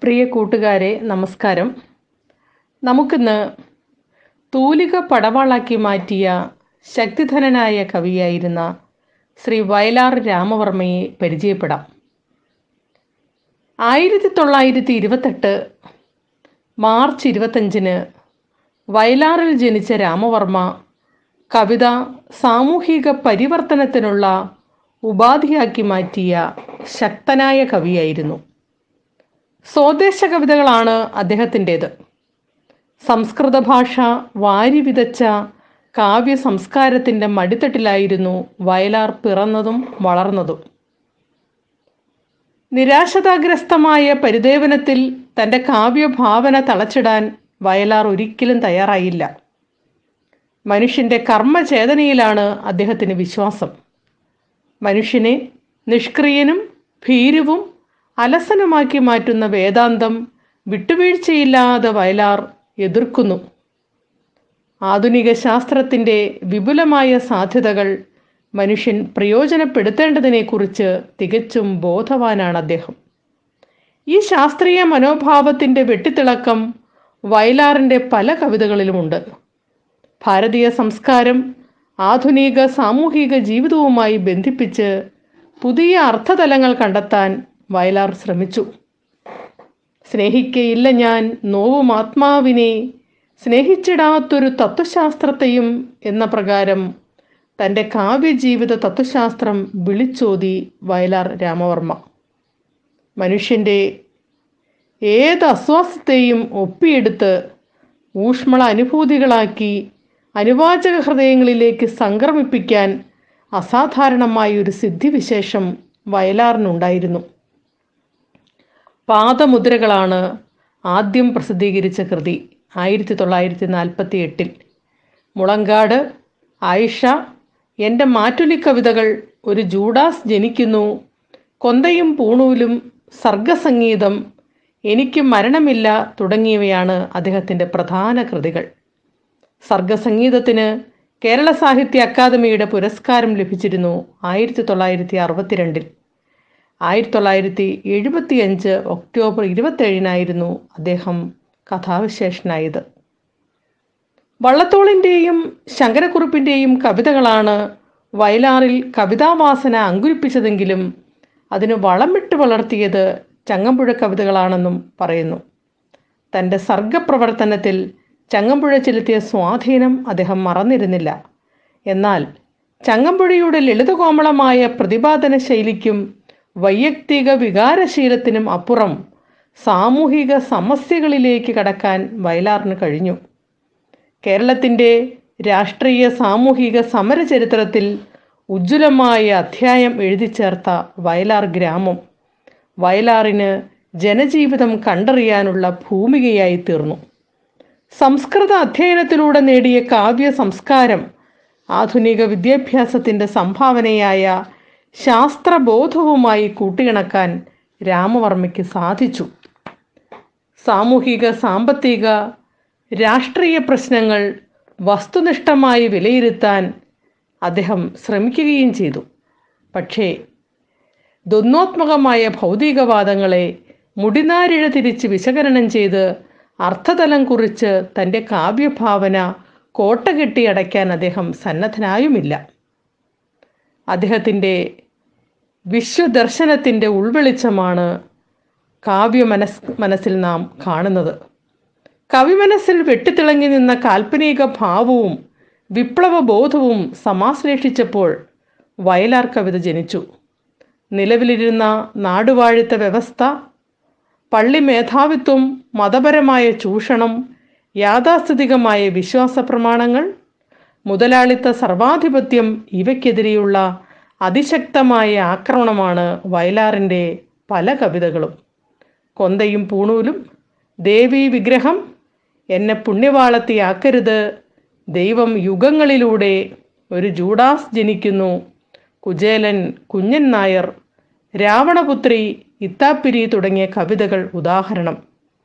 പ്രിയ കൂട്ടുകാരെ നമസ്കാരം നമുക്കിന്ന് തൂലിക പടവാളാക്കി മാറ്റിയ ശക്തിധരനായ കവിയായിരുന്ന ശ്രീ വയലാർ രാമവർമ്മയെ പരിചയപ്പെടാം ആയിരത്തി തൊള്ളായിരത്തി ഇരുപത്തെട്ട് മാർച്ച് ഇരുപത്തഞ്ചിന് വയലാറിൽ ജനിച്ച രാമവർമ്മ കവിത സാമൂഹിക പരിവർത്തനത്തിനുള്ള ഉപാധിയാക്കി മാറ്റിയ ശക്തനായ കവിയായിരുന്നു സ്വദേശ കവിതകളാണ് അദ്ദേഹത്തിൻ്റേത് സംസ്കൃത ഭാഷ വാരി വിതച്ച കാവ്യ സംസ്കാരത്തിൻ്റെ മടിത്തട്ടിലായിരുന്നു വയലാർ പിറന്നതും വളർന്നതും നിരാശതാഗ്രസ്തമായ പരിദേവനത്തിൽ തൻ്റെ കാവ്യഭാവന തളച്ചിടാൻ വയലാർ ഒരിക്കലും തയ്യാറായില്ല മനുഷ്യൻ്റെ കർമ്മചേതനയിലാണ് അദ്ദേഹത്തിന് വിശ്വാസം മനുഷ്യനെ നിഷ്ക്രിയനും ഭീരുവും അലസനുമാക്കി മാറ്റുന്ന വേദാന്തം വിട്ടുവീഴ്ചയില്ലാതെ വയലാർ എതിർക്കുന്നു ആധുനിക ശാസ്ത്രത്തിൻ്റെ വിപുലമായ സാധ്യതകൾ മനുഷ്യൻ പ്രയോജനപ്പെടുത്തേണ്ടതിനെക്കുറിച്ച് തികച്ചും ബോധവാനാണ് അദ്ദേഹം ഈ ശാസ്ത്രീയ മനോഭാവത്തിൻ്റെ വെട്ടിത്തിളക്കം വയലാറിൻ്റെ പല കവിതകളിലുമുണ്ട് ഭാരതീയ സംസ്കാരം ആധുനിക സാമൂഹിക ജീവിതവുമായി ബന്ധിപ്പിച്ച് പുതിയ അർത്ഥതലങ്ങൾ കണ്ടെത്താൻ വയലാർ ശ്രമിച്ചു സ്നേഹിക്കയില്ല ഞാൻ നോവും ആത്മാവിനെ സ്നേഹിച്ചിടാത്തൊരു തത്വശാസ്ത്രത്തെയും എന്ന പ്രകാരം തൻ്റെ കാവ്യജീവിത തത്വശാസ്ത്രം വിളിച്ചോതി വയലാർ രാമവർമ്മ മനുഷ്യൻ്റെ ഏത് അസ്വാസ്ഥത്തെയും ഒപ്പിയെടുത്ത് ഊഷ്മള അനുഭൂതികളാക്കി അനുവാചക ഹൃദയങ്ങളിലേക്ക് സംക്രമിപ്പിക്കാൻ അസാധാരണമായ ഒരു സിദ്ധിവിശേഷം വയലാറിനുണ്ടായിരുന്നു പാദമുദ്രകളാണ് ആദ്യം പ്രസിദ്ധീകരിച്ച കൃതി ആയിരത്തി തൊള്ളായിരത്തി നാൽപ്പത്തി എട്ടിൽ മുളങ്കാട് ആയിഷ എൻ്റെ മാറ്റുലി കവിതകൾ ഒരു ജൂഡാസ് ജനിക്കുന്നു കൊന്തയും പൂണൂലും സർഗസംഗീതം എനിക്ക് മരണമില്ല തുടങ്ങിയവയാണ് അദ്ദേഹത്തിൻ്റെ പ്രധാന കൃതികൾ സർഗസംഗീതത്തിന് കേരള സാഹിത്യ അക്കാദമിയുടെ പുരസ്കാരം ലഭിച്ചിരുന്നു ആയിരത്തി തൊള്ളായിരത്തി അറുപത്തിരണ്ടിൽ ആയിരത്തി തൊള്ളായിരത്തി എഴുപത്തിയഞ്ച് ഒക്ടോബർ ഇരുപത്തേഴിനായിരുന്നു അദ്ദേഹം കഥാവിശേഷനായത് വള്ളത്തോളിൻ്റെയും ശങ്കരക്കുറുപ്പിൻ്റെയും കവിതകളാണ് വയലാറിൽ കവിതാവാസന അങ്കുരിപ്പിച്ചതെങ്കിലും അതിന് വളമിട്ട് വളർത്തിയത് ചങ്ങമ്പുഴ കവിതകളാണെന്നും പറയുന്നു തൻ്റെ സർഗപ്രവർത്തനത്തിൽ ചങ്ങമ്പുഴ ചെലുത്തിയ സ്വാധീനം അദ്ദേഹം മറന്നിരുന്നില്ല എന്നാൽ ചങ്ങമ്പുഴയുടെ ലളിതകോമളമായ പ്രതിപാദന ശൈലിക്കും വൈയക്തിക വികാരശീലത്തിനും അപ്പുറം സാമൂഹിക സമസ്യകളിലേക്ക് കടക്കാൻ വയലാറിന് കഴിഞ്ഞു കേരളത്തിൻ്റെ രാഷ്ട്രീയ സാമൂഹിക സമരചരിത്രത്തിൽ ഉജ്ജ്വലമായ അധ്യായം എഴുതി ചേർത്ത വയലാർ ഗ്രാമം വയലാറിന് ജനജീവിതം കണ്ടറിയാനുള്ള ഭൂമികയായി തീർന്നു സംസ്കൃത അധ്യയനത്തിലൂടെ നേടിയ കാവ്യ സംസ്കാരം ആധുനിക വിദ്യാഭ്യാസത്തിൻ്റെ സംഭാവനയായ ശാസ്ത്രബോധവുമായി കൂട്ടിയിണക്കാൻ രാമവർമ്മയ്ക്ക് സാധിച്ചു സാമൂഹിക സാമ്പത്തിക രാഷ്ട്രീയ പ്രശ്നങ്ങൾ വസ്തുനിഷ്ഠമായി വിലയിരുത്താൻ അദ്ദേഹം ശ്രമിക്കുകയും ചെയ്തു പക്ഷേ ദ്വന്ദ്വാത്മകമായ ഭൗതികവാദങ്ങളെ മുടിനാരിഴ തിരിച്ച് വിശകലനം ചെയ്ത് അർത്ഥതലം കുറിച്ച് തൻ്റെ കാവ്യഭാവന കോട്ട കെട്ടി അടയ്ക്കാൻ അദ്ദേഹം സന്നദ്ധനായുമില്ല അദ്ദേഹത്തിൻ്റെ വിശ്വദർശനത്തിൻ്റെ ഉൾവെളിച്ചമാണ് കാവ്യ മനസ് മനസ്സിൽ നാം കാണുന്നത് കവിമനസ്സിൽ വെട്ടിത്തിളങ്ങി നിന്ന കാൽപ്പനിക ഭാവവും വിപ്ലവബോധവും സമാശ്ലേഷിച്ചപ്പോൾ വയലാർ കവിത ജനിച്ചു നിലവിലിരുന്ന നാടുവാഴിത്ത വ്യവസ്ഥ പള്ളി മേധാവിത്വം മതപരമായ ചൂഷണം യാഥാസ്ഥിതികമായ വിശ്വാസ പ്രമാണങ്ങൾ മുതലാളിത്ത സർവാധിപത്യം ഇവയ്ക്കെതിരെയുള്ള അതിശക്തമായ ആക്രമണമാണ് വയലാറിൻ്റെ പല കവിതകളും കൊന്തയും പൂണൂലും ദേവീ വിഗ്രഹം എന്നെ പുണ്യവാളത്തിയാക്കരുത് ദൈവം യുഗങ്ങളിലൂടെ ഒരു ജൂഡാസ് ജനിക്കുന്നു കുചേലൻ കുഞ്ഞൻ നായർ രാവണപുത്രി ഇത്താപ്പിരി തുടങ്ങിയ കവിതകൾ ഉദാഹരണം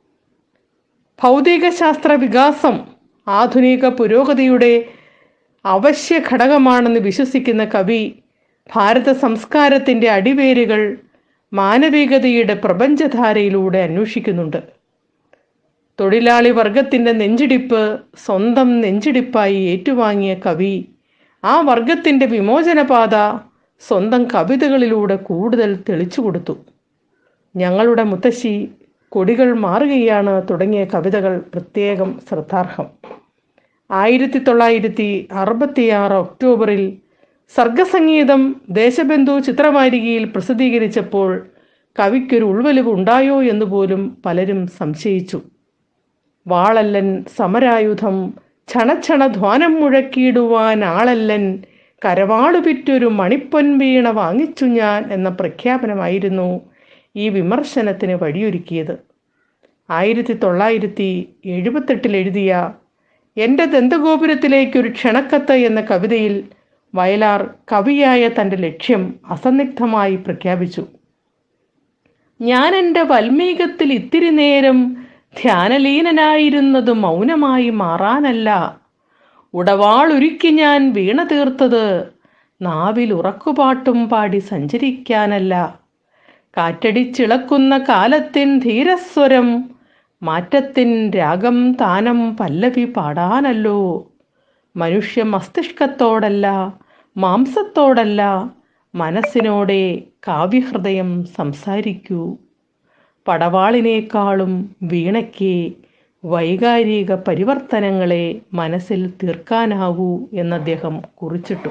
ഭൗതികശാസ്ത്ര വികാസം ആധുനിക പുരോഗതിയുടെ അവശ്യ ഘടകമാണെന്ന് വിശ്വസിക്കുന്ന കവി ഭാരത സംസ്കാരത്തിൻ്റെ അടിവേരുകൾ മാനവികതയുടെ പ്രപഞ്ചധാരയിലൂടെ അന്വേഷിക്കുന്നുണ്ട് തൊഴിലാളി വർഗത്തിൻ്റെ നെഞ്ചിടിപ്പ് സ്വന്തം നെഞ്ചിടിപ്പായി ഏറ്റുവാങ്ങിയ കവി ആ വർഗത്തിൻ്റെ വിമോചനപാത സ്വന്തം കവിതകളിലൂടെ കൂടുതൽ തെളിച്ചു കൊടുത്തു ഞങ്ങളുടെ മുത്തശ്ശി കൊടികൾ മാറുകയാണ് തുടങ്ങിയ കവിതകൾ പ്രത്യേകം ശ്രദ്ധാർഹം ആയിരത്തി തൊള്ളായിരത്തി അറുപത്തിയാറ് ഒക്ടോബറിൽ സർഗസംഗീതം ദേശബന്ധു ചിത്രമാലികയിൽ പ്രസിദ്ധീകരിച്ചപ്പോൾ കവിക്കൊരു ഉൾവലിവ് ഉണ്ടായോ എന്ന് പോലും പലരും സംശയിച്ചു വാളല്ലൻ സമരായുധം ക്ഷണക്ഷണ ധ്വാനം മുഴക്കിയിടുവാൻ ആളല്ലൻ കരവാളുപിറ്റൊരു മണിപ്പൊൻവീണ വാങ്ങിച്ചു ഞാൻ എന്ന പ്രഖ്യാപനമായിരുന്നു ഈ വിമർശനത്തിന് വഴിയൊരുക്കിയത് ആയിരത്തി തൊള്ളായിരത്തി എഴുപത്തെട്ടിൽ എഴുതിയ എൻ്റെ ദന്തഗോപുരത്തിലേക്കൊരു ക്ഷണക്കത്ത് എന്ന കവിതയിൽ വയലാർ കവിയായ തൻ്റെ ലക്ഷ്യം അസന്നിഗ്ധമായി പ്രഖ്യാപിച്ചു ഞാൻ എൻ്റെ വൽമീകത്തിൽ ഇത്തിരി നേരം ധ്യാനലീനനായിരുന്നത് മൗനമായി മാറാനല്ല ഉടവാളൊരുക്കി ഞാൻ വീണ തീർത്തത് നാവിൽ ഉറക്കുപാട്ടും പാടി സഞ്ചരിക്കാനല്ല കാറ്റടിച്ചിളക്കുന്ന കാലത്തിൻ ധീരസ്വരം മാറ്റത്തിൻ രാഗം താനം പല്ലവി പാടാനല്ലോ മനുഷ്യ മസ്തിഷ്കത്തോടല്ല മാംസത്തോടല്ല മനസ്സിനോടെ കാവ്യഹൃദയം സംസാരിക്കൂ പടവാളിനേക്കാളും വീണയ്ക്ക് വൈകാരിക പരിവർത്തനങ്ങളെ മനസ്സിൽ തീർക്കാനാവൂ എന്നദ്ദേഹം കുറിച്ചിട്ടു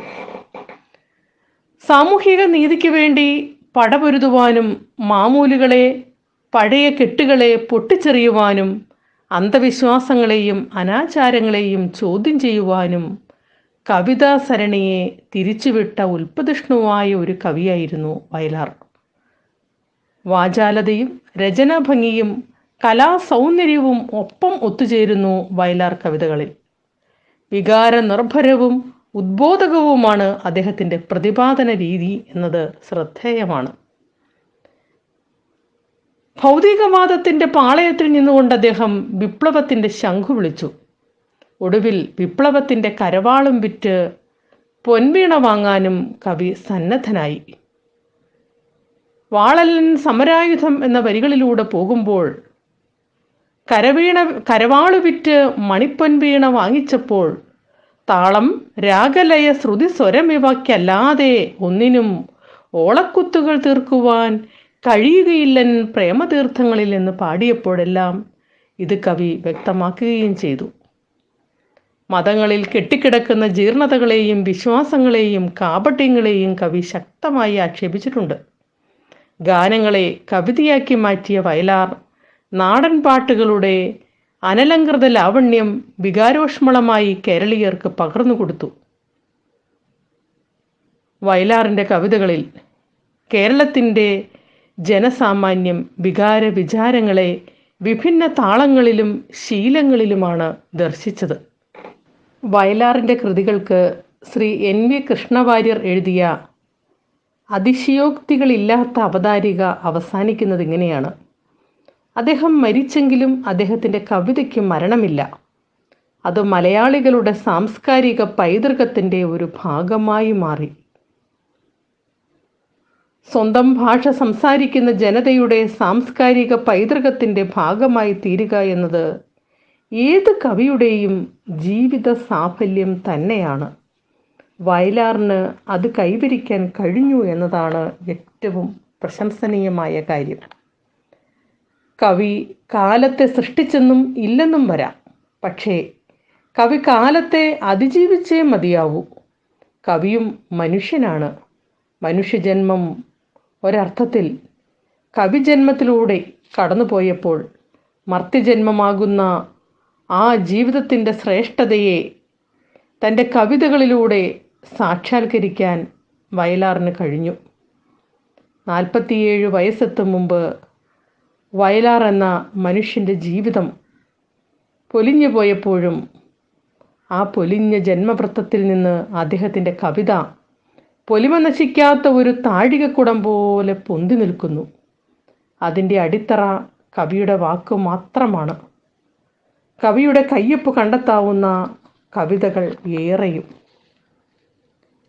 സാമൂഹിക നീതിക്ക് വേണ്ടി പടപൊരുതുവാനും മാമൂലുകളെ പഴയ കെട്ടുകളെ പൊട്ടിച്ചെറിയുവാനും അന്ധവിശ്വാസങ്ങളെയും അനാചാരങ്ങളെയും ചോദ്യം ചെയ്യുവാനും കവിതാ സരണിയെ തിരിച്ചുവിട്ട ഉൽപ്പതിഷ്ണുവായ ഒരു കവിയായിരുന്നു വയലാർ വാചാലതയും രചനാഭംഗിയും കലാസൗന്ദര്യവും ഒപ്പം ഒത്തുചേരുന്നു വയലാർ കവിതകളിൽ വികാര നിർഭരവും ഉദ്ബോധകവുമാണ് അദ്ദേഹത്തിൻ്റെ പ്രതിപാദന രീതി എന്നത് ശ്രദ്ധേയമാണ് ഭൗതികവാദത്തിൻ്റെ പാളയത്തിൽ നിന്നുകൊണ്ട് അദ്ദേഹം വിപ്ലവത്തിൻ്റെ ശംഖു വിളിച്ചു ഒടുവിൽ വിപ്ലവത്തിൻ്റെ കരവാളും വിറ്റ് പൊൻവീണ വാങ്ങാനും കവി സന്നദ്ധനായി വാളല്ലൻ സമരായുധം എന്ന വരികളിലൂടെ പോകുമ്പോൾ കരവീണ കരവാളു വിറ്റ് മണിപ്പൊൻവീണ വാങ്ങിച്ചപ്പോൾ താളം രാഗലയ ശ്രുതി സ്വരമിവയ്ക്കല്ലാതെ ഒന്നിനും ഓളക്കുത്തുകൾ തീർക്കുവാൻ കഴിയുകയില്ലൻ പ്രേമതീർത്ഥങ്ങളിൽ എന്ന് പാടിയപ്പോഴെല്ലാം ഇത് കവി വ്യക്തമാക്കുകയും ചെയ്തു മതങ്ങളിൽ കെട്ടിക്കിടക്കുന്ന ജീർണതകളെയും വിശ്വാസങ്ങളെയും കാപട്യങ്ങളെയും കവി ശക്തമായി ആക്ഷേപിച്ചിട്ടുണ്ട് ഗാനങ്ങളെ കവിതയാക്കി മാറ്റിയ വയലാർ നാടൻ പാട്ടുകളുടെ അനലങ്കൃത ലാവണ്യം വികാരോഷ്മളമായി കേരളീയർക്ക് പകർന്നു കൊടുത്തു വയലാറിൻ്റെ കവിതകളിൽ കേരളത്തിൻ്റെ ജനസാമാന്യം വികാര വിചാരങ്ങളെ വിഭിന്ന താളങ്ങളിലും ശീലങ്ങളിലുമാണ് ദർശിച്ചത് വയലാറിൻ്റെ കൃതികൾക്ക് ശ്രീ എൻ വി കൃഷ്ണവാര്യർ എഴുതിയ അതിശയോക്തികളില്ലാത്ത അവതാരിക അവസാനിക്കുന്നത് ഇങ്ങനെയാണ് അദ്ദേഹം മരിച്ചെങ്കിലും അദ്ദേഹത്തിൻ്റെ കവിതയ്ക്ക് മരണമില്ല അത് മലയാളികളുടെ സാംസ്കാരിക പൈതൃകത്തിൻ്റെ ഒരു ഭാഗമായി മാറി സ്വന്തം ഭാഷ സംസാരിക്കുന്ന ജനതയുടെ സാംസ്കാരിക പൈതൃകത്തിൻ്റെ ഭാഗമായി തീരുക എന്നത് ഏത് കവിയുടെയും ജീവിത സാഫല്യം തന്നെയാണ് വയലാറിന് അത് കൈവരിക്കാൻ കഴിഞ്ഞു എന്നതാണ് ഏറ്റവും പ്രശംസനീയമായ കാര്യം കവി കാലത്തെ സൃഷ്ടിച്ചെന്നും ഇല്ലെന്നും വരാം പക്ഷേ കവി കാലത്തെ അതിജീവിച്ചേ മതിയാവൂ കവിയും മനുഷ്യനാണ് മനുഷ്യജന്മം ഒരർത്ഥത്തിൽ കവിജന്മത്തിലൂടെ കടന്നുപോയപ്പോൾ മർത്യജന്മമാകുന്ന ആ ജീവിതത്തിൻ്റെ ശ്രേഷ്ഠതയെ തൻ്റെ കവിതകളിലൂടെ സാക്ഷാത്കരിക്കാൻ വയലാറിന് കഴിഞ്ഞു നാൽപ്പത്തിയേഴ് വയസ്സെത്തും മുമ്പ് വയലാർ എന്ന മനുഷ്യൻ്റെ ജീവിതം പൊലിഞ്ഞു പോയപ്പോഴും ആ പൊലിഞ്ഞ ജന്മവൃത്തത്തിൽ നിന്ന് അദ്ദേഹത്തിൻ്റെ കവിത പൊലിമ നശിക്കാത്ത ഒരു താഴികക്കുടം പോലെ പൊന്തി നിൽക്കുന്നു അതിൻ്റെ അടിത്തറ കവിയുടെ വാക്ക് മാത്രമാണ് കവിയുടെ കയ്യൊപ്പ് കണ്ടെത്താവുന്ന കവിതകൾ ഏറെയും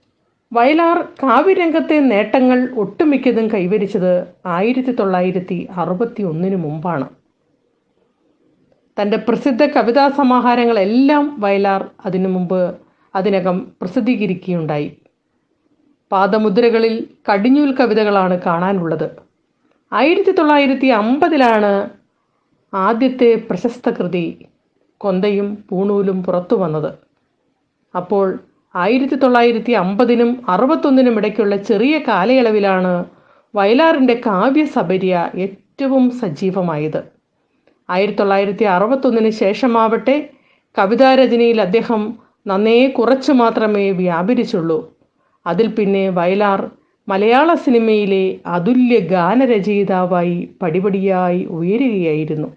വയലാർ കാവ്യരംഗത്തെ നേട്ടങ്ങൾ ഒട്ടുമിക്കതും കൈവരിച്ചത് ആയിരത്തി തൊള്ളായിരത്തി അറുപത്തി ഒന്നിന് മുമ്പാണ് തൻ്റെ പ്രസിദ്ധ കവിതാ സമാഹാരങ്ങളെല്ലാം വയലാർ അതിനു മുമ്പ് അതിനകം പ്രസിദ്ധീകരിക്കുകയുണ്ടായി പാദമുദ്രകളിൽ കടിഞ്ഞൂൽ കവിതകളാണ് കാണാനുള്ളത് ആയിരത്തി തൊള്ളായിരത്തി അമ്പതിലാണ് ആദ്യത്തെ പ്രശസ്ത കൃതി കൊന്തയും പൂണൂലും പുറത്തു വന്നത് അപ്പോൾ ആയിരത്തി തൊള്ളായിരത്തി അമ്പതിനും അറുപത്തൊന്നിനും ഇടയ്ക്കുള്ള ചെറിയ കാലയളവിലാണ് വയലാറിൻ്റെ കാവ്യസബര്യ ഏറ്റവും സജീവമായത് ആയിരത്തി തൊള്ളായിരത്തി അറുപത്തൊന്നിന് ശേഷമാവട്ടെ കവിതാരചനയിൽ അദ്ദേഹം നന്നേ കുറച്ചു മാത്രമേ വ്യാപരിച്ചുള്ളൂ അതിൽ പിന്നെ വയലാർ മലയാള സിനിമയിലെ അതുല്യ ഗാനരചയിതാവായി പടിപടിയായി ഉയരുകയായിരുന്നു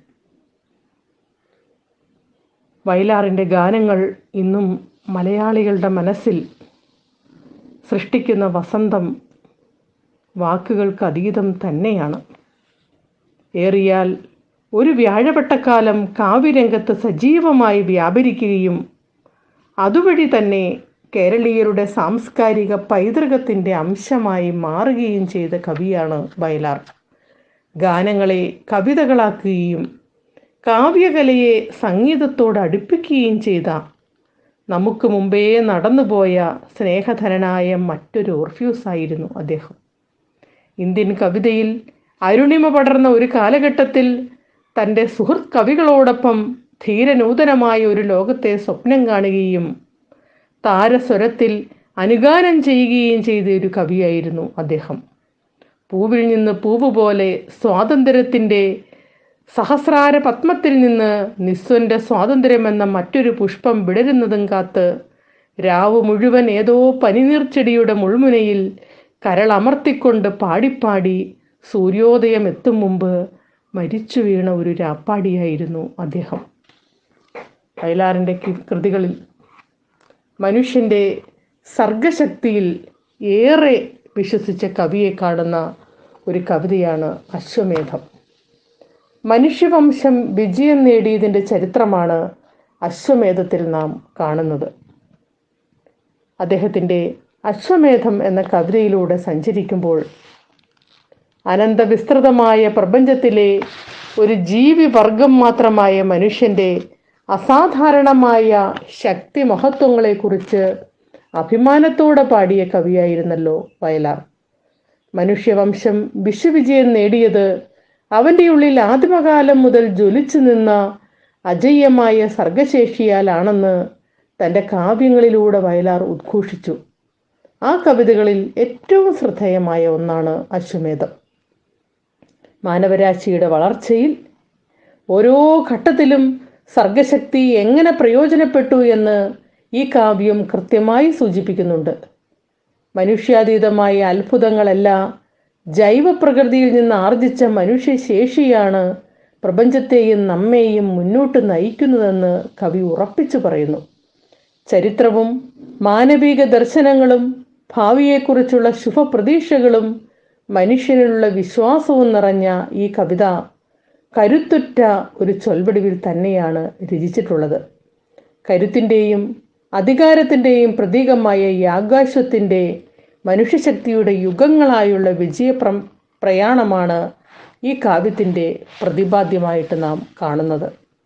വയലാറിൻ്റെ ഗാനങ്ങൾ ഇന്നും മലയാളികളുടെ മനസ്സിൽ സൃഷ്ടിക്കുന്ന വസന്തം വാക്കുകൾക്ക് അതീതം തന്നെയാണ് ഏറിയാൽ ഒരു വ്യാഴവട്ടക്കാലം കാവ്യരംഗത്ത് സജീവമായി വ്യാപരിക്കുകയും അതുവഴി തന്നെ കേരളീയരുടെ സാംസ്കാരിക പൈതൃകത്തിൻ്റെ അംശമായി മാറുകയും ചെയ്ത കവിയാണ് വയലാർ ഗാനങ്ങളെ കവിതകളാക്കുകയും കാവ്യകലയെ സംഗീതത്തോട് അടുപ്പിക്കുകയും ചെയ്ത നമുക്ക് മുമ്പേ നടന്നുപോയ സ്നേഹധനനായ മറ്റൊരു ഓർഫ്യൂസായിരുന്നു അദ്ദേഹം ഇന്ത്യൻ കവിതയിൽ അരുണിമ പടർന്ന ഒരു കാലഘട്ടത്തിൽ തൻ്റെ സുഹൃത്ത് കവികളോടൊപ്പം ധീരനൂതനമായ ഒരു ലോകത്തെ സ്വപ്നം കാണുകയും താരസ്വരത്തിൽ അനുഗാനം ചെയ്യുകയും ചെയ്ത ഒരു കവിയായിരുന്നു അദ്ദേഹം പൂവിൽ നിന്ന് പൂവ് പോലെ സ്വാതന്ത്ര്യത്തിൻ്റെ സഹസ്രാര പത്മത്തിൽ നിന്ന് നിസ്വന്റെ സ്വാതന്ത്ര്യമെന്ന മറ്റൊരു പുഷ്പം വിടരുന്നതും കാത്ത് രാവ് മുഴുവൻ ഏതോ പനിനീർച്ചെടിയുടെ മുൾമുനയിൽ കരളമർത്തിക്കൊണ്ട് പാടിപ്പാടി സൂര്യോദയം എത്തും മുമ്പ് മരിച്ചു വീണ ഒരു രാപ്പാടിയായിരുന്നു അദ്ദേഹം വയലാറിൻ്റെ കൃതികളിൽ മനുഷ്യൻ്റെ സർഗശക്തിയിൽ ഏറെ വിശ്വസിച്ച കവിയെ കാണുന്ന ഒരു കവിതയാണ് അശ്വമേധം മനുഷ്യവംശം വിജയം നേടിയതിൻ്റെ ചരിത്രമാണ് അശ്വമേധത്തിൽ നാം കാണുന്നത് അദ്ദേഹത്തിൻ്റെ അശ്വമേധം എന്ന കവിതയിലൂടെ സഞ്ചരിക്കുമ്പോൾ അനന്തവിസ്തൃതമായ പ്രപഞ്ചത്തിലെ ഒരു ജീവിവർഗം മാത്രമായ മനുഷ്യൻ്റെ അസാധാരണമായ ശക്തി മഹത്വങ്ങളെക്കുറിച്ച് അഭിമാനത്തോടെ പാടിയ കവിയായിരുന്നല്ലോ വയലാർ മനുഷ്യവംശം വിശ്വവിജയം നേടിയത് അവൻ്റെ ഉള്ളിൽ ആദിമകാലം മുതൽ ജ്വലിച്ചു നിന്ന അജയ്യമായ സർഗശേഷിയാലാണെന്ന് തൻ്റെ കാവ്യങ്ങളിലൂടെ വയലാർ ഉദ്ഘോഷിച്ചു ആ കവിതകളിൽ ഏറ്റവും ശ്രദ്ധേയമായ ഒന്നാണ് അശ്വമേധം മാനവരാശിയുടെ വളർച്ചയിൽ ഓരോ ഘട്ടത്തിലും സർഗശക്തി എങ്ങനെ പ്രയോജനപ്പെട്ടു എന്ന് ഈ കാവ്യം കൃത്യമായി സൂചിപ്പിക്കുന്നുണ്ട് മനുഷ്യാതീതമായ അത്ഭുതങ്ങളെല്ലാം ജൈവപ്രകൃതിയിൽ നിന്ന് ആർജിച്ച മനുഷ്യശേഷിയാണ് പ്രപഞ്ചത്തെയും നമ്മെയും മുന്നോട്ട് നയിക്കുന്നതെന്ന് കവി ഉറപ്പിച്ചു പറയുന്നു ചരിത്രവും മാനവിക ദർശനങ്ങളും ഭാവിയെക്കുറിച്ചുള്ള ശുഭപ്രതീക്ഷകളും മനുഷ്യനിലുള്ള വിശ്വാസവും നിറഞ്ഞ ഈ കവിത കരുത്തുറ്റ ഒരു ചൊൽവടിവിൽ തന്നെയാണ് രചിച്ചിട്ടുള്ളത് കരുത്തിൻ്റെയും അധികാരത്തിൻ്റെയും പ്രതീകമായ ഈ ആകാശത്തിൻ്റെ മനുഷ്യശക്തിയുടെ യുഗങ്ങളായുള്ള വിജയപ്ര പ്രയാണമാണ് ഈ കാവ്യത്തിൻ്റെ പ്രതിപാദ്യമായിട്ട് നാം കാണുന്നത്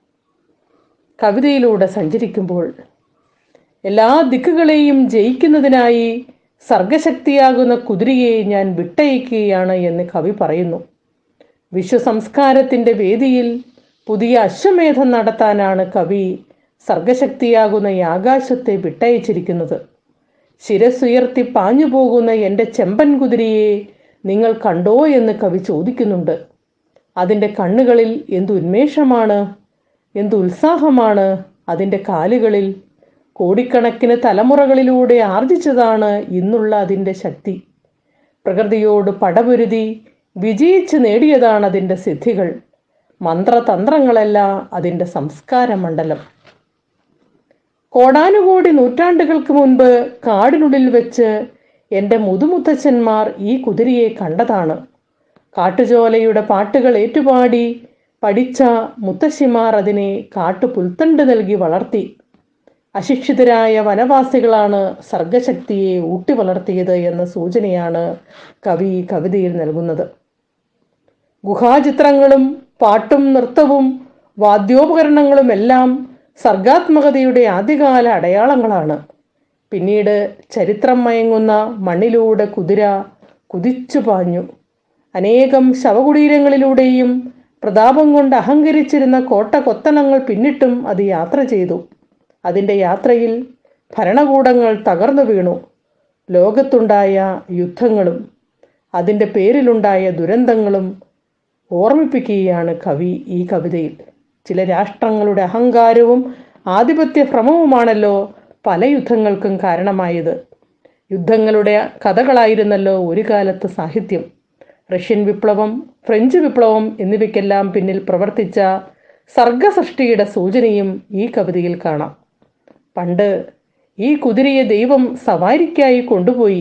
കവിതയിലൂടെ സഞ്ചരിക്കുമ്പോൾ എല്ലാ ദിക്കുകളെയും ജയിക്കുന്നതിനായി സർഗശക്തിയാകുന്ന കുതിരയെ ഞാൻ വിട്ടയക്കുകയാണ് എന്ന് കവി പറയുന്നു വിശ്വസംസ്കാരത്തിൻ്റെ വേദിയിൽ പുതിയ അശ്വമേധം നടത്താനാണ് കവി സർഗശക്തിയാകുന്ന ഈ ആകാശത്തെ വിട്ടയച്ചിരിക്കുന്നത് ശിരസുയർത്തി പാഞ്ഞു പോകുന്ന എൻ്റെ ചെമ്പൻ കുതിരയെ നിങ്ങൾ കണ്ടോ എന്ന് കവി ചോദിക്കുന്നുണ്ട് അതിൻ്റെ കണ്ണുകളിൽ എന്ത് ഉന്മേഷമാണ് എന്ത് ഉത്സാഹമാണ് അതിൻ്റെ കാലുകളിൽ കോടിക്കണക്കിന് തലമുറകളിലൂടെ ആർജിച്ചതാണ് ഇന്നുള്ള അതിൻ്റെ ശക്തി പ്രകൃതിയോട് പടപൊരുതി വിജയിച്ച് നേടിയതാണ് അതിൻ്റെ സിദ്ധികൾ മന്ത്രതന്ത്രങ്ങളല്ല അതിൻ്റെ സംസ്കാര മണ്ഡലം കോടാനുകോടി നൂറ്റാണ്ടുകൾക്ക് മുൻപ് കാടിനുള്ളിൽ വെച്ച് എൻ്റെ മുതുമുത്തച്ഛന്മാർ ഈ കുതിരയെ കണ്ടതാണ് കാട്ടുചോലയുടെ പാട്ടുകൾ ഏറ്റുപാടി പഠിച്ച മുത്തശ്ശിമാർ അതിനെ കാട്ടുപുൽത്തണ്ട് നൽകി വളർത്തി അശിക്ഷിതരായ വനവാസികളാണ് സർഗശക്തിയെ ഊട്ടി വളർത്തിയത് എന്ന സൂചനയാണ് കവി ഈ കവിതയിൽ നൽകുന്നത് ഗുഹാചിത്രങ്ങളും പാട്ടും നൃത്തവും വാദ്യോപകരണങ്ങളും എല്ലാം സർഗാത്മകതയുടെ ആദ്യകാല അടയാളങ്ങളാണ് പിന്നീട് ചരിത്രം മയങ്ങുന്ന മണ്ണിലൂടെ കുതിര കുതിച്ചു പാഞ്ഞു അനേകം ശവകുടീരങ്ങളിലൂടെയും പ്രതാപം കൊണ്ട് അഹങ്കരിച്ചിരുന്ന കോട്ട കൊത്തളങ്ങൾ പിന്നിട്ടും അത് യാത്ര ചെയ്തു അതിൻ്റെ യാത്രയിൽ ഭരണകൂടങ്ങൾ തകർന്നു വീണു ലോകത്തുണ്ടായ യുദ്ധങ്ങളും അതിൻ്റെ പേരിലുണ്ടായ ദുരന്തങ്ങളും ഓർമ്മിപ്പിക്കുകയാണ് കവി ഈ കവിതയിൽ ചില രാഷ്ട്രങ്ങളുടെ അഹങ്കാരവും ആധിപത്യ ഭ്രമവുമാണല്ലോ പല യുദ്ധങ്ങൾക്കും കാരണമായത് യുദ്ധങ്ങളുടെ കഥകളായിരുന്നല്ലോ ഒരു കാലത്ത് സാഹിത്യം റഷ്യൻ വിപ്ലവം ഫ്രഞ്ച് വിപ്ലവം എന്നിവയ്ക്കെല്ലാം പിന്നിൽ പ്രവർത്തിച്ച സർഗസൃഷ്ടിയുടെ സൂചനയും ഈ കവിതയിൽ കാണാം പണ്ട് ഈ കുതിരയെ ദൈവം സവാരിക്കായി കൊണ്ടുപോയി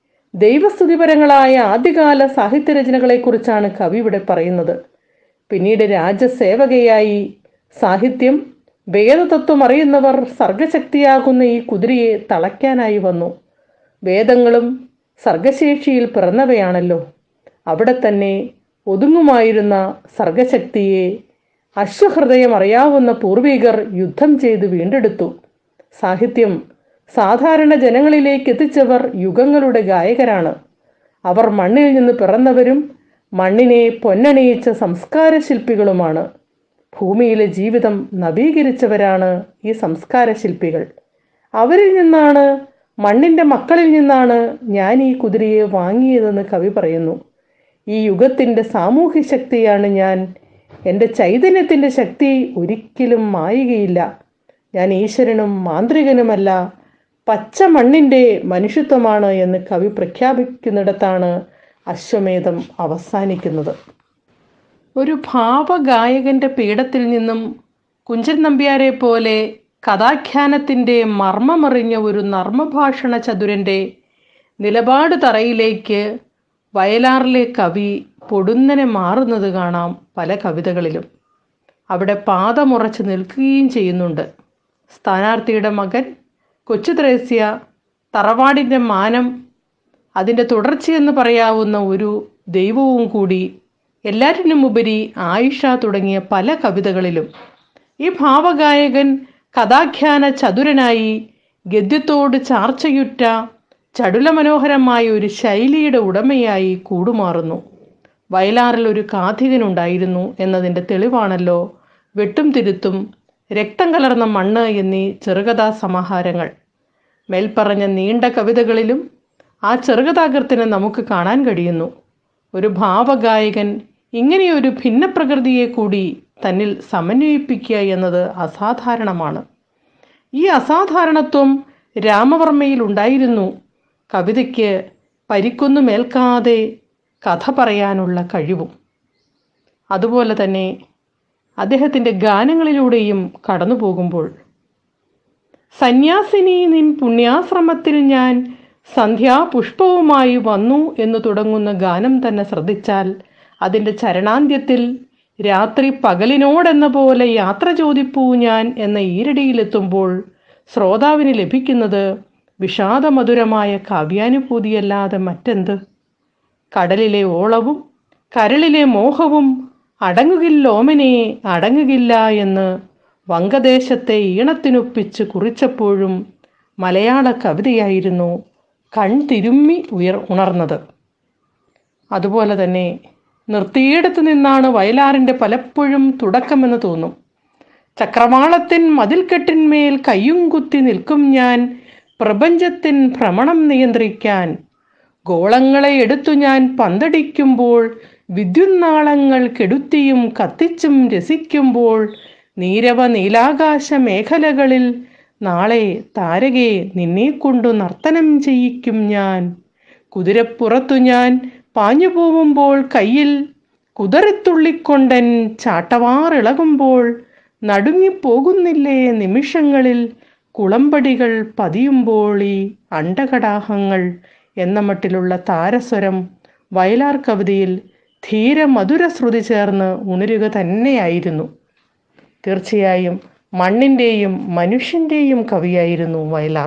ദൈവസ്തുതിപരങ്ങളായ ആദ്യകാല സാഹിത്യരചനകളെക്കുറിച്ചാണ് കവി ഇവിടെ പറയുന്നത് പിന്നീട് രാജസേവകയായി സാഹിത്യം വേദതത്വം അറിയുന്നവർ സർഗശക്തിയാകുന്ന ഈ കുതിരയെ തളയ്ക്കാനായി വന്നു വേദങ്ങളും സർഗശേഷിയിൽ പിറന്നവയാണല്ലോ അവിടെ തന്നെ ഒതുങ്ങുമായിരുന്ന സർഗശക്തിയെ അശ്വഹൃദയം അറിയാവുന്ന പൂർവികർ യുദ്ധം ചെയ്ത് വീണ്ടെടുത്തു സാഹിത്യം സാധാരണ ജനങ്ങളിലേക്ക് എത്തിച്ചവർ യുഗങ്ങളുടെ ഗായകരാണ് അവർ മണ്ണിൽ നിന്ന് പിറന്നവരും മണ്ണിനെ പൊന്നണിയിച്ച സംസ്കാര ശില്പികളുമാണ് ഭൂമിയിലെ ജീവിതം നവീകരിച്ചവരാണ് ഈ സംസ്കാര ശില്പികൾ അവരിൽ നിന്നാണ് മണ്ണിൻ്റെ മക്കളിൽ നിന്നാണ് ഞാൻ ഈ കുതിരയെ വാങ്ങിയതെന്ന് കവി പറയുന്നു ഈ യുഗത്തിൻ്റെ സാമൂഹ്യ ശക്തിയാണ് ഞാൻ എൻ്റെ ചൈതന്യത്തിൻ്റെ ശക്തി ഒരിക്കലും മായുകയില്ല ഞാൻ ഈശ്വരനും മാന്ത്രികനുമല്ല പച്ച മണ്ണിൻ്റെ മനുഷ്യത്വമാണ് എന്ന് കവി പ്രഖ്യാപിക്കുന്നിടത്താണ് അശ്വമേധം അവസാനിക്കുന്നത് ഒരു ഭാവഗായകന്റെ പീഠത്തിൽ നിന്നും കുഞ്ചൻ നമ്പ്യാരെ പോലെ കഥാഖ്യാനത്തിൻ്റെ മർമ്മമറിഞ്ഞ ഒരു നർമ്മഭാഷണ ചതുരൻ്റെ നിലപാട് തറയിലേക്ക് വയലാറിലെ കവി പൊടുന്നനെ മാറുന്നത് കാണാം പല കവിതകളിലും അവിടെ പാദമുറച്ച് നിൽക്കുകയും ചെയ്യുന്നുണ്ട് സ്ഥാനാർത്ഥിയുടെ മകൻ കൊച്ചു ത്രേസ്യ തറവാടിൻ്റെ മാനം അതിൻ്റെ തുടർച്ചയെന്ന് പറയാവുന്ന ഒരു ദൈവവും കൂടി എല്ലാറ്റിനും ഉപരി ആയിഷ തുടങ്ങിയ പല കവിതകളിലും ഈ ഭാവഗായകൻ കഥാഖ്യാന ചതുരനായി ഗദ്യത്തോട് ചാർച്ചയുറ്റ ചടുലമനോഹരമായ ഒരു ശൈലിയുടെ ഉടമയായി കൂടുമാറുന്നു വയലാറിൽ ഒരു കാഥികനുണ്ടായിരുന്നു എന്നതിൻ്റെ തെളിവാണല്ലോ വെട്ടും തിരുത്തും രക്തം കലർന്ന മണ്ണ് എന്നീ ചെറുകഥാ സമാഹാരങ്ങൾ മേൽപ്പറഞ്ഞ നീണ്ട കവിതകളിലും ആ ചെറുകഥാകൃത്തിനെ നമുക്ക് കാണാൻ കഴിയുന്നു ഒരു ഭാവഗായകൻ ഇങ്ങനെയൊരു ഭിന്നപ്രകൃതിയെ കൂടി തന്നിൽ സമന്വയിപ്പിക്കുക എന്നത് അസാധാരണമാണ് ഈ അസാധാരണത്വം രാമവർമ്മയിൽ ഉണ്ടായിരുന്നു കവിതയ്ക്ക് പരിക്കൊന്നുമേൽക്കാതെ കഥ പറയാനുള്ള കഴിവും അതുപോലെ തന്നെ അദ്ദേഹത്തിൻ്റെ ഗാനങ്ങളിലൂടെയും കടന്നു പോകുമ്പോൾ സന്യാസിനി നിൻ പുണ്യാശ്രമത്തിൽ ഞാൻ സന്ധ്യാപുഷ്പവുമായി വന്നു എന്ന് തുടങ്ങുന്ന ഗാനം തന്നെ ശ്രദ്ധിച്ചാൽ അതിൻ്റെ ചരണാന്ത്യത്തിൽ രാത്രി പകലിനോടെന്ന പോലെ യാത്ര ചോദിപ്പൂ ഞാൻ എന്ന ഈരടിയിലെത്തുമ്പോൾ ശ്രോതാവിന് ലഭിക്കുന്നത് വിഷാദമധുരമായ കാവ്യാനുഭൂതിയല്ലാതെ മറ്റെന്ത് കടലിലെ ഓളവും കരളിലെ മോഹവും അടങ്ങുകില്ലോമനെ അടങ്ങുകില്ല എന്ന് വങ്കദേശത്തെ ഈണത്തിനൊപ്പിച്ച് കുറിച്ചപ്പോഴും മലയാള കവിതയായിരുന്നു കൺതിരുമ്മി ഉയർ ഉണർന്നത് അതുപോലെ തന്നെ നിർത്തിയിടത്ത് നിന്നാണ് വയലാറിൻ്റെ പലപ്പോഴും തുടക്കമെന്ന് തോന്നും ചക്രവാളത്തിൻ മതിൽക്കെട്ടിന്മേൽ കയ്യും കുത്തി നിൽക്കും ഞാൻ പ്രപഞ്ചത്തിൻ ഭ്രമണം നിയന്ത്രിക്കാൻ ഗോളങ്ങളെ എടുത്തു ഞാൻ പന്തടിക്കുമ്പോൾ വിദ്യുന്നാളങ്ങൾ കെടുത്തിയും കത്തിച്ചും രസിക്കുമ്പോൾ നീരവ നീലാകാശ മേഖലകളിൽ നാളെ താരകെ നിന്നെക്കൊണ്ടു നർത്തനം ചെയ്യിക്കും ഞാൻ കുതിരപ്പുറത്തു ഞാൻ പാഞ്ഞു പോവുമ്പോൾ കയ്യിൽ കുതറിത്തുള്ളിക്കൊണ്ടൻ ചാട്ടവാറിളകുമ്പോൾ നടുങ്ങിപ്പോകുന്നില്ലേ നിമിഷങ്ങളിൽ കുളമ്പടികൾ പതിയുമ്പോൾ ഈ അണ്ടകടാഹങ്ങൾ എന്ന മട്ടിലുള്ള താരസ്വരം വയലാർ കവിതയിൽ ധീരമധുര ശ്രുതി ചേർന്ന് ഉണരുക തന്നെയായിരുന്നു തീർച്ചയായും മണ്ണിൻ്റെയും മനുഷ്യൻ്റെയും കവിയായിരുന്നു വയലാർ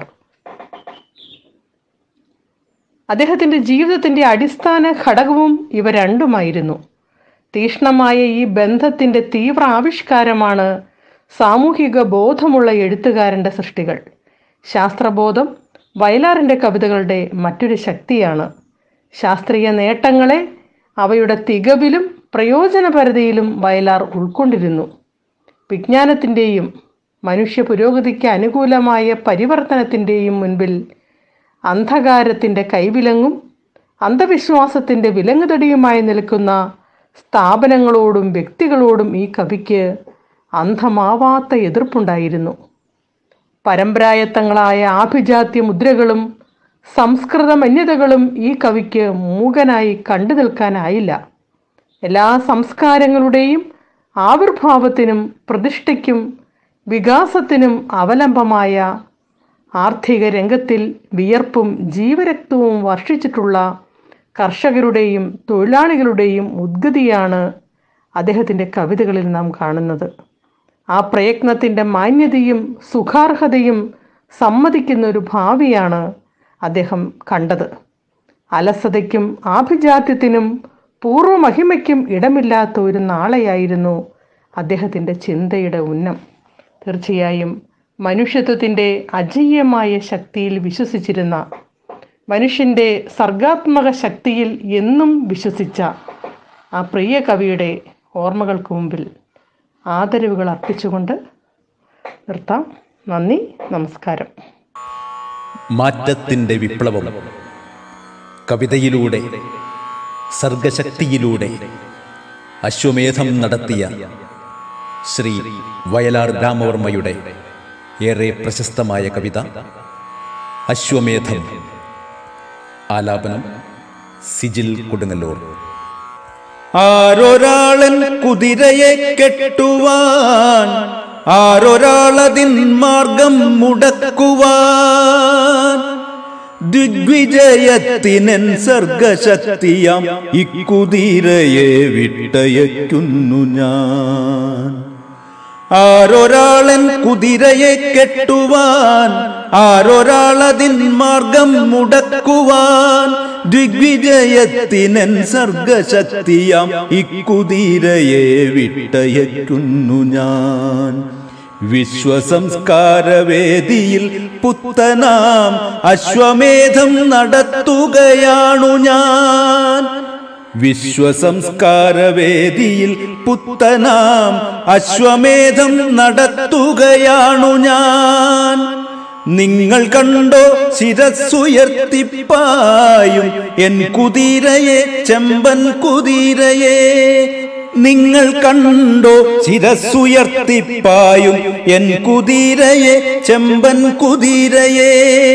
അദ്ദേഹത്തിൻ്റെ ജീവിതത്തിൻ്റെ അടിസ്ഥാന ഘടകവും ഇവ രണ്ടുമായിരുന്നു തീഷ്ണമായ ഈ ബന്ധത്തിൻ്റെ തീവ്ര ആവിഷ്കാരമാണ് സാമൂഹിക ബോധമുള്ള എഴുത്തുകാരൻ്റെ സൃഷ്ടികൾ ശാസ്ത്രബോധം വയലാറിൻ്റെ കവിതകളുടെ മറ്റൊരു ശക്തിയാണ് ശാസ്ത്രീയ നേട്ടങ്ങളെ അവയുടെ തികവിലും പ്രയോജനപരതയിലും വയലാർ ഉൾക്കൊണ്ടിരുന്നു വിജ്ഞാനത്തിൻ്റെയും മനുഷ്യ പുരോഗതിക്ക് അനുകൂലമായ പരിവർത്തനത്തിൻ്റെയും മുൻപിൽ അന്ധകാരത്തിൻ്റെ കൈവിലങ്ങും അന്ധവിശ്വാസത്തിൻ്റെ വിലങ്ങുതടിയുമായി നിൽക്കുന്ന സ്ഥാപനങ്ങളോടും വ്യക്തികളോടും ഈ കവിക്ക് അന്ധമാവാത്ത എതിർപ്പുണ്ടായിരുന്നു പരമ്പരായത്തങ്ങളായ ആഭിജാത്യ മുദ്രകളും സംസ്കൃത മന്യതകളും ഈ കവിക്ക് മൂകനായി കണ്ടു നിൽക്കാനായില്ല എല്ലാ സംസ്കാരങ്ങളുടെയും ആവിർഭാവത്തിനും പ്രതിഷ്ഠയ്ക്കും വികാസത്തിനും അവലംബമായ ആർത്ഥിക രംഗത്തിൽ വിയർപ്പും ജീവരക്തവും വർഷിച്ചിട്ടുള്ള കർഷകരുടെയും തൊഴിലാളികളുടെയും ഉദ്ഗതിയാണ് അദ്ദേഹത്തിൻ്റെ കവിതകളിൽ നാം കാണുന്നത് ആ പ്രയത്നത്തിൻ്റെ മാന്യതയും സുഖാർഹതയും സമ്മതിക്കുന്ന ഒരു ഭാവിയാണ് അദ്ദേഹം കണ്ടത് അലസതയ്ക്കും ആഭിജാത്യത്തിനും പൂർവ്വമഹിമയ്ക്കും ഇടമില്ലാത്ത ഒരു നാളെയായിരുന്നു അദ്ദേഹത്തിൻ്റെ ചിന്തയുടെ ഉന്നം തീർച്ചയായും മനുഷ്യത്വത്തിൻ്റെ അജയ്യമായ ശക്തിയിൽ വിശ്വസിച്ചിരുന്ന മനുഷ്യൻ്റെ സർഗാത്മക ശക്തിയിൽ എന്നും വിശ്വസിച്ച ആ പ്രിയ കവിയുടെ ഓർമ്മകൾക്ക് മുമ്പിൽ ആദരവുകൾ അർപ്പിച്ചുകൊണ്ട് നിർത്താം നന്ദി നമസ്കാരം മാറ്റത്തിൻ്റെ വിപ്ലവം കവിതയിലൂടെ സർഗശക്തിയിലൂടെ അശ്വമേധം നടത്തിയ ശ്രീ വയലാർ രാമവർമ്മയുടെ ഏറെ പ്രശസ്തമായ കവിത അശ്വമേധം ആലാപനം സിജിൽ കൊടുങ്ങല്ലൂർ ആരൊരാളൻ കുതിരയെ കെട്ടുവാൻ ആരൊരാളതിൻ മാർഗം മുടക്കുവാൻ ദിഗ്വിജയത്തിനൻ സർഗശക്തിയാം ഇക്കുതിരയെ വിട്ടയക്കുന്നു ഞാൻ ആരൊരാളൻ കുതിരയെ കെട്ടുവാൻ ആരൊരാളതിൻ മാർഗം മുടക്കുവാൻ ദിഗ്വിജയത്തിനൻ സർഗശക്തിയാം ഇക്കുതിരയെ വിട്ടയക്കുന്നു ഞാൻ വിശ്വസംസ്കാരവേദിയിൽ പുത്തനാം അശ്വമേധം നടത്തുകയാണു ഞാൻ വിശ്വസംസ്കാരവേദിയിൽ പുത്തനാം അശ്വമേധം നടത്തുകയാണു ഞാൻ നിങ്ങൾ കണ്ടോ ശിരസ്സുയർത്തിപ്പായും എൻ കുതിരയെ ചെമ്പൻ കുതിരയെ നിങ്ങൾ കണ്ടോ ശിരസ്സുയർത്തിപ്പായും എൻ കുതിരയെ ചെമ്പൻ കുതിരയെ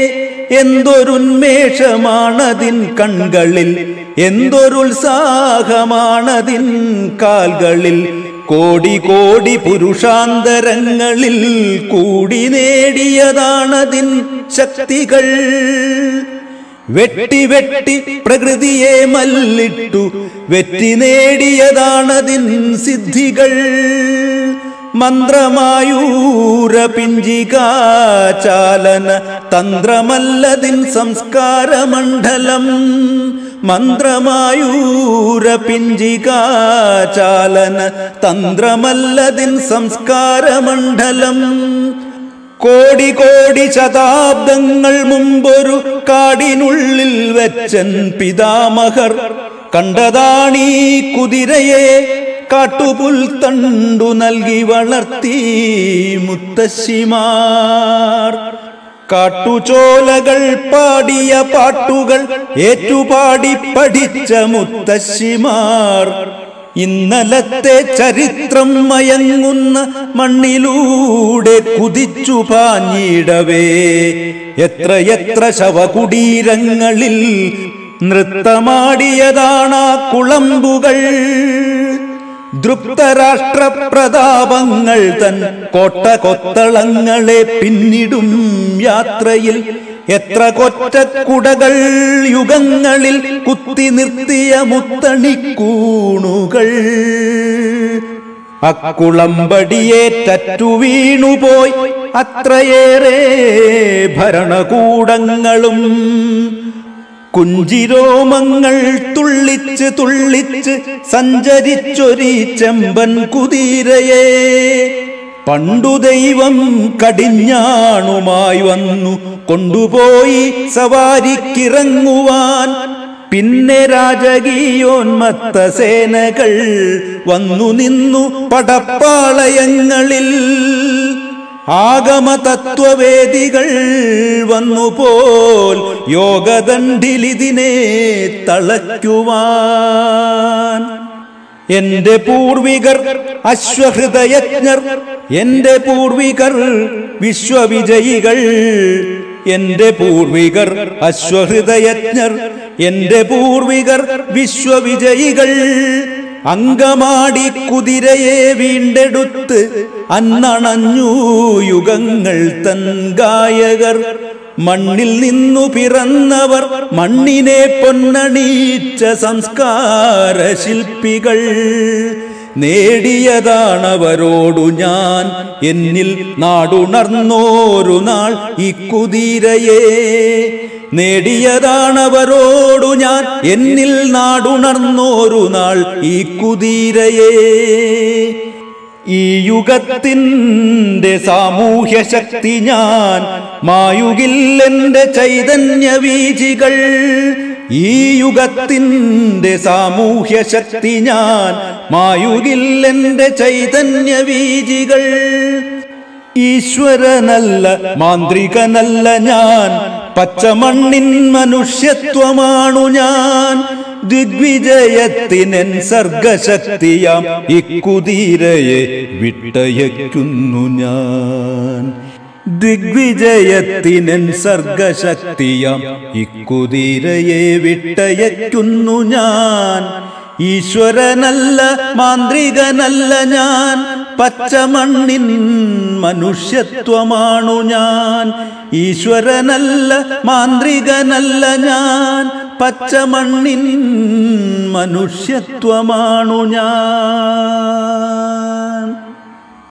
എന്തൊരുന്മേഷമാണതിൻ കൺകളിൽ എന്തൊരുത്സാഹമാണതിൻ കാൽകളിൽ കോടി കോടി പുരുഷാന്തരങ്ങളിൽ കൂടി നേടിയതാണതിൻ ശക്തികൾ വെട്ടി വെട്ടി പ്രകൃതിയെ മല്ലിട്ടു വെറ്റി നേടിയതാണതിൻ സിദ്ധികൾ മന്ത്രമായൂര പിഞ്ചികാചാലന തന്ത്രമല്ലതിൻ സംസ്കാരമണ്ഡലം മന്ത്രമായൂര പിഞ്ചികാചാലന തന്ത്രമല്ലതിൻ സംസ്കാരമണ്ഡലം കോടി കോടി ശതാബ്ദങ്ങൾ മുമ്പൊരു കാടിനുള്ളിൽ വെച്ചൻ പിതാമഹർ കണ്ടതാണീ കുതിരയെ കാട്ടുപുൽ തണ്ടു നൽകി വളർത്തി മുത്തശ്ശിമാർ കാട്ടുചോലകൾ പാടിയ പാട്ടുകൾ ഏറ്റുപാടി പഠിച്ച മുത്തശ്ശിമാർ ഇന്നലത്തെ ചരിത്രം മയങ്ങുന്ന മണ്ണിലൂടെ കുതിച്ചു പാഞ്ഞിടവേ എത്രയെത്ര ശവകുടീരങ്ങളിൽ നൃത്തമാടിയതാണാ കുളമ്പുകൾ ദൃപ്തരാഷ്ട്ര പ്രതാപങ്ങൾ തൻ കോട്ട കൊത്തളങ്ങളെ പിന്നിടും യാത്രയിൽ എത്ര കൊറ്റക്കുടകൾ യുഗങ്ങളിൽ കുത്തി നിർത്തിയ മുത്തണിക്കൂണുകൾ അക്കുളമ്പടിയേറ്റു വീണുപോയി അത്രയേറെ ഭരണകൂടങ്ങളും കുഞ്ചിരോമങ്ങൾ തുള്ളിച്ച് തുള്ളിച്ച് സഞ്ചരിച്ചൊരീ ചെമ്പൻ കുതിരയെ പണ്ടു ദൈവം കടിഞ്ഞാണുമായി വന്നു കൊണ്ടുപോയി സവാരിക്കിറങ്ങുവാൻ പിന്നെ രാജകീയോന്മത്ത സേനകൾ വന്നു നിന്നു പടപ്പാളയങ്ങളിൽ ആഗമ തത്വവേദികൾ വന്നുപോൽ യോഗദണ്ഡിലിതിനെ തളയ്ക്കുവാൻ എന്റെ പൂർവികർ അശ്വഹൃദയജ്ഞർ എന്റെ പൂർവികർ വിശ്വവിജയികൾ എന്റെ പൂർവികർ അശ്വഹൃദയജ്ഞർ എന്റെ പൂർവികർ വിശ്വവിജയികൾ അങ്കമാടി കുതിരയെ വീണ്ടെടുത്ത് അന്നണഞ്ഞു യുഗങ്ങൾ തൻ ഗായകർ മണ്ണിൽ നിന്നു പിറന്നവർ മണ്ണിനെ പൊന്നണീച്ച സംസ്കാര ശില്പികൾ നേടിയതാണവരോടു ഞാൻ എന്നിൽ നാടുണർന്നോരു നാൾ ഈ കുതിരയെ നേടിയതാണവരോടു ഞാൻ എന്നിൽ നാടുണർന്നോരു നാൾ ഈ കുതിരയെ ഈ യുഗത്തിൻ്റെ സാമൂഹ്യ ശക്തി ഞാൻ മായുകില്ലെന്റെ ചൈതന്യ വീജികൾ ഈ യുഗത്തിൻ്റെ സാമൂഹ്യ ശക്തി ഞാൻ മായുകില്ലെന്റെ ചൈതന്യ വീജികൾ ഈശ്വരനല്ല മാന്ത്രികനല്ല ഞാൻ പച്ചമണ്ണിൻ മനുഷ്യത്വമാണു ഞാൻ ദിഗ്വിജയത്തിനെൻ സർഗശക്തിയാം ഇക്കുതിരയെ വിട്ടയക്കുന്നു ഞാൻ ദിഗ്വിജയത്തിനെൻ സർഗശക്തിയാം ഇക്കുതിരയെ വിട്ടയക്കുന്നു ഞാൻ ഈശ്വരനല്ല മാന്ത്രികനല്ല ഞാൻ പച്ചമണ്ണിൻ മനുഷ്യത്വമാണു ഞാൻ ഈശ്വരനല്ല മാന്ത്രികനല്ല ഞാൻ പച്ചമണ്ണിൻ മനുഷ്യത്വമാണു ഞാൻ